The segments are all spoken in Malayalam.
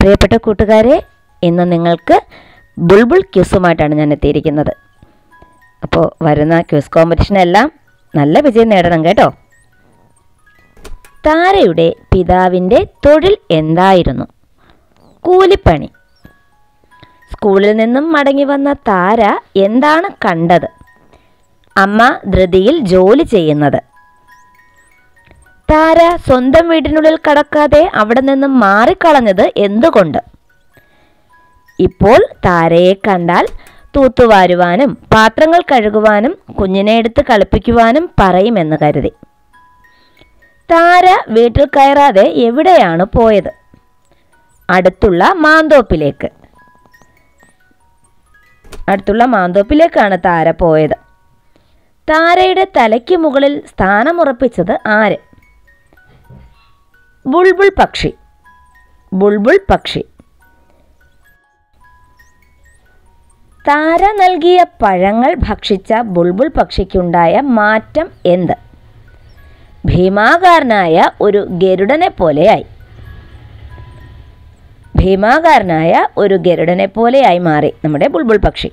പ്രിയപ്പെട്ട കൂട്ടുകാരെ ഇന്ന് നിങ്ങൾക്ക് ബുൾബുൾ ക്യൂസുമായിട്ടാണ് ഞാൻ എത്തിയിരിക്കുന്നത് അപ്പോൾ വരുന്ന ക്യൂസ് കോമ്പറ്റീഷനെല്ലാം നല്ല വിജയം നേടണം കേട്ടോ താരയുടെ പിതാവിൻ്റെ തൊഴിൽ എന്തായിരുന്നു കൂലിപ്പണി സ്കൂളിൽ നിന്നും മടങ്ങി വന്ന താര എന്താണ് കണ്ടത് അമ്മ ധൃതിയിൽ ജോലി ചെയ്യുന്നത് താര സ്വന്തം വീടിനുള്ളിൽ കടക്കാതെ അവിടെ നിന്നും മാറിക്കളഞ്ഞത് എന്തുകൊണ്ട് ഇപ്പോൾ താരയെ കണ്ടാൽ തൂത്തുവാരുവാനും പാത്രങ്ങൾ കഴുകുവാനും കുഞ്ഞിനെ എടുത്ത് കളിപ്പിക്കുവാനും പറയുമെന്ന് കരുതി താര വീട്ടിൽ കയറാതെ എവിടെയാണ് പോയത് അടുത്തുള്ള മാന്തോപ്പിലേക്ക് അടുത്തുള്ള മാന്തോപ്പിലേക്കാണ് താര പോയത് താരയുടെ തലയ്ക്ക് മുകളിൽ സ്ഥാനമുറപ്പിച്ചത് ആര് ബുൾബുൾ പക്ഷി ബുൾബുൾ പക്ഷി താര നൽകിയ പഴങ്ങൾ ഭക്ഷിച്ച ബുൾബുൾ പക്ഷിക്കുണ്ടായ മാറ്റം എന്ത് ഭീമാകാരനായ ഒരു ഗരുഡനെ പോലെയായി ഭീമാകാരനായ ഒരു ഗരുഡനെ പോലെയായി മാറി നമ്മുടെ ബുൾബുൾ പക്ഷി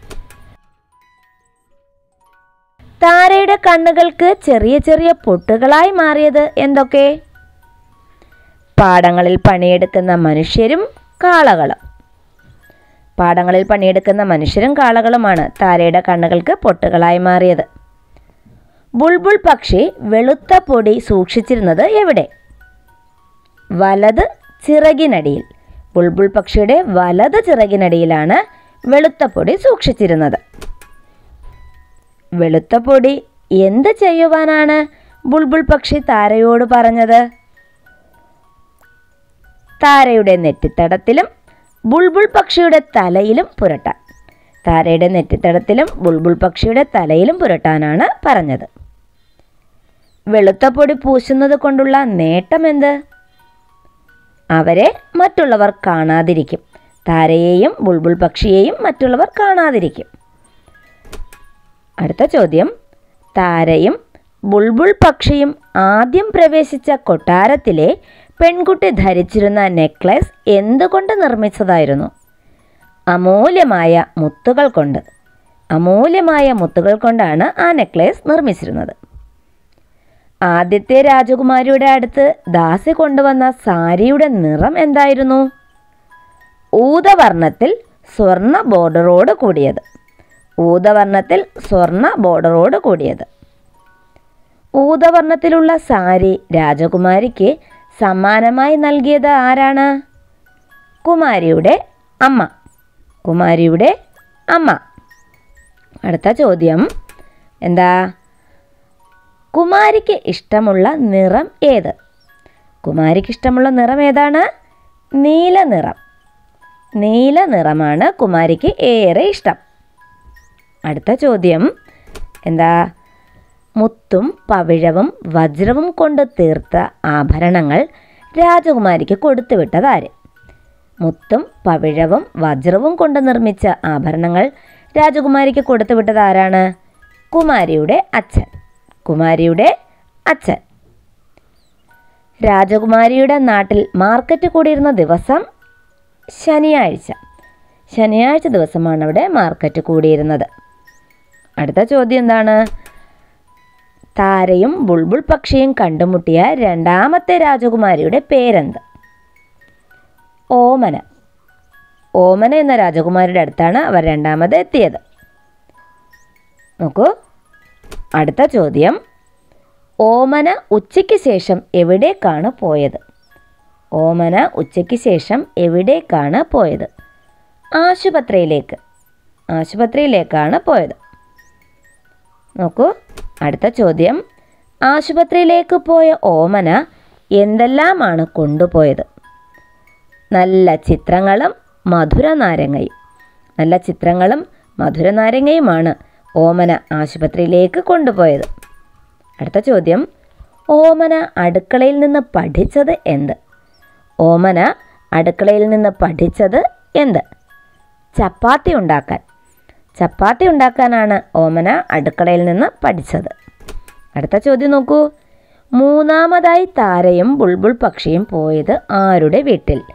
താരയുടെ കണ്ണുകൾക്ക് ചെറിയ ചെറിയ പൊട്ടുകളായി മാറിയത് എന്തൊക്കെ പാടങ്ങളിൽ പണിയെടുക്കുന്ന മനുഷ്യരും കാളകളും പാടങ്ങളിൽ പണിയെടുക്കുന്ന മനുഷ്യരും കാളകളുമാണ് താരയുടെ കണ്ണുകൾക്ക് പൊട്ടുകളായി മാറിയത് ബുൾബുൾ പക്ഷി വെളുത്ത പൊടി സൂക്ഷിച്ചിരുന്നത് എവിടെ വലത് ചിറകിനടിയിൽ ബുൾബുൾ പക്ഷിയുടെ വലത് ചിറകിനടിയിലാണ് വെളുത്ത പൊടി സൂക്ഷിച്ചിരുന്നത് വെളുത്ത പൊടി എന്ത് ചെയ്യുവാനാണ് ബുൾബുൾ പക്ഷി താരയോട് പറഞ്ഞത് താരയുടെ നെറ്റിത്തടത്തിലും ബുൾബുൾ പക്ഷിയുടെ തലയിലും പുരട്ടാൻ താരയുടെ നെറ്റിത്തടത്തിലും ബുൾബുൾ പക്ഷിയുടെ തലയിലും പുരട്ടാനാണ് പറഞ്ഞത് വെളുത്ത പൊടി പൂശുന്നത് കൊണ്ടുള്ള നേട്ടമെന്ത് അവരെ മറ്റുള്ളവർ കാണാതിരിക്കും താരയെയും ബുൾബുൾ പക്ഷിയെയും മറ്റുള്ളവർ കാണാതിരിക്കും അടുത്ത ചോദ്യം താരയും ബുൾബുൾ പക്ഷിയും ആദ്യം പ്രവേശിച്ച കൊട്ടാരത്തിലെ പെൺകുട്ടി ധരിച്ചിരുന്ന നെക്ലസ് എന്തുകൊണ്ട് നിർമ്മിച്ചതായിരുന്നു അമൂല്യമായ മുത്തുകൾ കൊണ്ട് അമൂല്യമായ മുത്തുകൾ കൊണ്ടാണ് ആ നെക്ലേസ് നിർമ്മിച്ചിരുന്നത് ആദ്യത്തെ രാജകുമാരിയുടെ അടുത്ത് ദാസി കൊണ്ടുവന്ന സാരിയുടെ നിറം എന്തായിരുന്നു ഊതവർണ്ണത്തിൽ സ്വർണ്ണ ബോർഡറോട് കൂടിയത് ഊതവർണ്ണത്തിൽ സ്വർണ്ണ ബോർഡറോട് കൂടിയത് ഊതവർണ്ണത്തിലുള്ള സാരി രാജകുമാരിക്ക് സമ്മാനമായി നൽകിയത് ആരാണ് കുമാരിയുടെ അമ്മ കുമാരിയുടെ അമ്മ അടുത്ത ചോദ്യം എന്താ കുമാരിക്ക് ഇഷ്ടമുള്ള നിറം ഏത് കുമാരിക്ക് ഇഷ്ടമുള്ള നിറം ഏതാണ് നീല നിറം നീല നിറമാണ് കുമാരിക്ക് ഏറെ ഇഷ്ടം അടുത്ത ചോദ്യം എന്താ മുത്തും പവിഴവും വജ്രവും കൊണ്ട് തീർത്ത ആഭരണങ്ങൾ രാജകുമാരിക്ക് കൊടുത്തുവിട്ടതാര് മുത്തും പവിഴവും വജ്രവും കൊണ്ട് നിർമ്മിച്ച ആഭരണങ്ങൾ രാജകുമാരിക്ക് കൊടുത്തുവിട്ടത് ആരാണ് കുമാരിയുടെ അച്ഛൻ കുമാരിയുടെ അച്ഛൻ രാജകുമാരിയുടെ നാട്ടിൽ മാർക്കറ്റ് കൂടിയിരുന്ന ദിവസം ശനിയാഴ്ച ശനിയാഴ്ച ദിവസമാണ് അവിടെ മാർക്കറ്റ് കൂടിയിരുന്നത് അടുത്ത ചോദ്യം എന്താണ് താരയും ബുൾബുൾ പക്ഷിയും കണ്ടുമുട്ടിയ രണ്ടാമത്തെ രാജകുമാരിയുടെ പേരെന്ത് ഓമന ഓമന എന്ന രാജകുമാരിയുടെ അടുത്താണ് അവർ രണ്ടാമത് എത്തിയത് നോക്കൂ അടുത്ത ചോദ്യം ഓമന ഉച്ചയ്ക്ക് ശേഷം എവിടേക്കാണ് പോയത് ഓമന ഉച്ചയ്ക്ക് ശേഷം എവിടേക്കാണ് പോയത് ആശുപത്രിയിലേക്ക് ആശുപത്രിയിലേക്കാണ് പോയത് നോക്കൂ അടുത്ത ചോദ്യം ആശുപത്രിയിലേക്ക് പോയ ഓമന എന്തെല്ലാമാണ് കൊണ്ടുപോയത് നല്ല ചിത്രങ്ങളും മധുര നാരങ്ങയും നല്ല ചിത്രങ്ങളും മധുര നാരങ്ങയുമാണ് ഓമന ആശുപത്രിയിലേക്ക് കൊണ്ടുപോയത് അടുത്ത ചോദ്യം ഓമന അടുക്കളയിൽ നിന്ന് പഠിച്ചത് എന്ത് ഓമന അടുക്കളയിൽ നിന്ന് പഠിച്ചത് എന്ത് ചപ്പാത്തി ഉണ്ടാക്കാൻ ചപ്പാത്തി ഉണ്ടാക്കാനാണ് ഓമന അടുക്കളയിൽ നിന്ന് പഠിച്ചത് അടുത്ത ചോദ്യം നോക്കൂ മൂന്നാമതായി താരയും ബുൾബുൾ പക്ഷിയും പോയത് ആരുടെ വീട്ടിൽ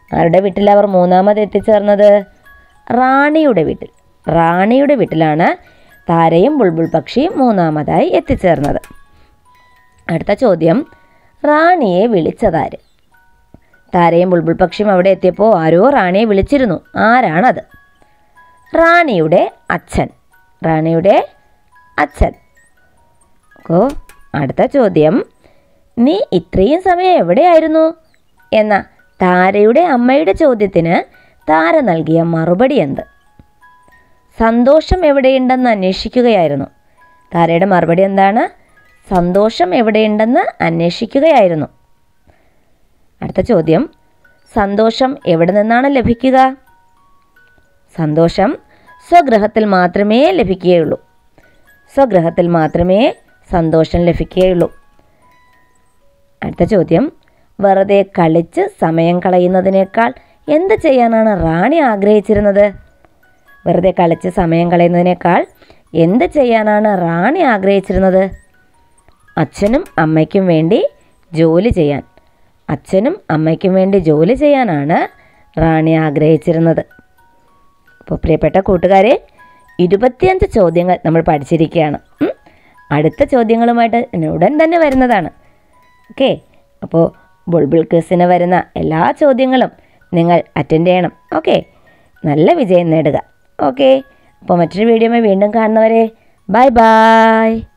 ആരുടെ വീട്ടിൽ അവർ മൂന്നാമത് എത്തിച്ചേർന്നത് റാണിയുടെ വീട്ടിൽ റാണിയുടെ വീട്ടിലാണ് താരയും ബുൾബുൾ പക്ഷിയും മൂന്നാമതായി എത്തിച്ചേർന്നത് അടുത്ത ചോദ്യം റാണിയെ വിളിച്ചതാര് താരയും ബുൾബുൾ പക്ഷിയും അവിടെ എത്തിയപ്പോൾ ആരോ റാണിയെ വിളിച്ചിരുന്നു ആരാണത് റാണിയുടെ അച്ഛൻ റാണിയുടെ അച്ഛൻ ഓ അടുത്ത ചോദ്യം നീ ഇത്രയും സമയം എവിടെയായിരുന്നു എന്ന താരയുടെ അമ്മയുടെ ചോദ്യത്തിന് താര നൽകിയ മറുപടി എന്ത് സന്തോഷം എവിടെയുണ്ടെന്ന് അന്വേഷിക്കുകയായിരുന്നു താരയുടെ മറുപടി എന്താണ് സന്തോഷം എവിടെയുണ്ടെന്ന് അന്വേഷിക്കുകയായിരുന്നു അടുത്ത ചോദ്യം സന്തോഷം എവിടെ നിന്നാണ് ലഭിക്കുക സന്തോഷം സ്വഗ്രഹത്തിൽ മാത്രമേ ലഭിക്കുകയുള്ളൂ സ്വഗ്രഹത്തിൽ മാത്രമേ സന്തോഷം ലഭിക്കുകയുള്ളൂ അടുത്ത ചോദ്യം വെറുതെ കളിച്ച് സമയം കളയുന്നതിനേക്കാൾ എന്ത് ചെയ്യാനാണ് റാണി ആഗ്രഹിച്ചിരുന്നത് വെറുതെ കളിച്ച് സമയം കളയുന്നതിനേക്കാൾ എന്ത് ചെയ്യാനാണ് റാണി ആഗ്രഹിച്ചിരുന്നത് അച്ഛനും അമ്മയ്ക്കും വേണ്ടി ജോലി ചെയ്യാൻ അച്ഛനും അമ്മയ്ക്കും വേണ്ടി ജോലി ചെയ്യാനാണ് റാണി ആഗ്രഹിച്ചിരുന്നത് അപ്പോൾ പ്രിയപ്പെട്ട കൂട്ടുകാരെ ഇരുപത്തിയഞ്ച് ചോദ്യങ്ങൾ നമ്മൾ പഠിച്ചിരിക്കുകയാണ് ഉം. അടുത്ത ചോദ്യങ്ങളുമായിട്ട് ഞാൻ ഉടൻ തന്നെ വരുന്നതാണ് ഓക്കെ അപ്പോൾ ബുൾബുൾ ക്വിസിന് വരുന്ന എല്ലാ ചോദ്യങ്ങളും നിങ്ങൾ അറ്റൻഡ് ചെയ്യണം ഓക്കെ നല്ല വിജയം നേടുക ഓക്കെ അപ്പോൾ മറ്റൊരു വീഡിയോമായി വീണ്ടും കാണുന്നവരെ ബൈ ബൈ